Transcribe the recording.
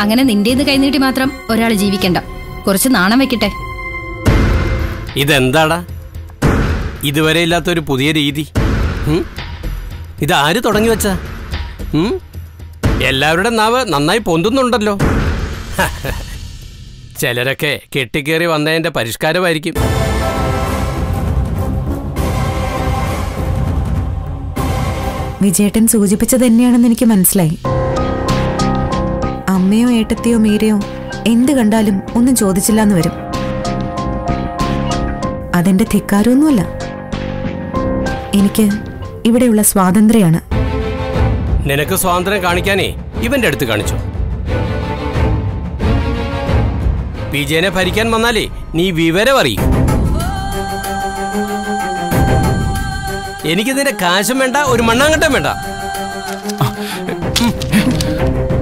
അങ്ങനെ നിന്റേന്ന് കൈനീട്ടി മാത്രം ഒരാൾ ജീവിക്കണ്ട കുറച്ച് നാണം വെക്കട്ടെ ഇതെന്താടാ ഇതുവരെ ഇല്ലാത്തൊരു പുതിയ രീതി ഉം? ഇതാര് തുടങ്ങി വെച്ച എല്ലാവരുടെ നാവ് നന്നായി പൊന്തുന്നുണ്ടല്ലോ ചിലരൊക്കെ കെട്ടിക്കേറി വന്നതിന്റെ പരിഷ്കാരമായിരിക്കും വിജയേട്ടൻ സൂചിപ്പിച്ചത് തന്നെയാണെന്ന് എനിക്ക് മനസ്സിലായി അമ്മയോ ഏട്ടത്തെയോ മീരയോ എന്ത് കണ്ടാലും ഒന്നും ചോദിച്ചില്ലാന്ന് വരും അതെന്റെ ധിക്കാരമൊന്നുമല്ല എനിക്ക് ഇവിടെയുള്ള സ്വാതന്ത്ര്യമാണ് നിനക്ക് സ്വാതന്ത്ര്യം കാണിക്കാനേ ഇവന്റെ അടുത്ത് കാണിച്ചു വിജയനെ ഭരിക്കാൻ വന്നാലേ നീ വിവരം അറിയും എനിക്ക് നിന്റെ കാശും വേണ്ട ഒരു മണ്ണാങ്കട്ടം വേണ്ട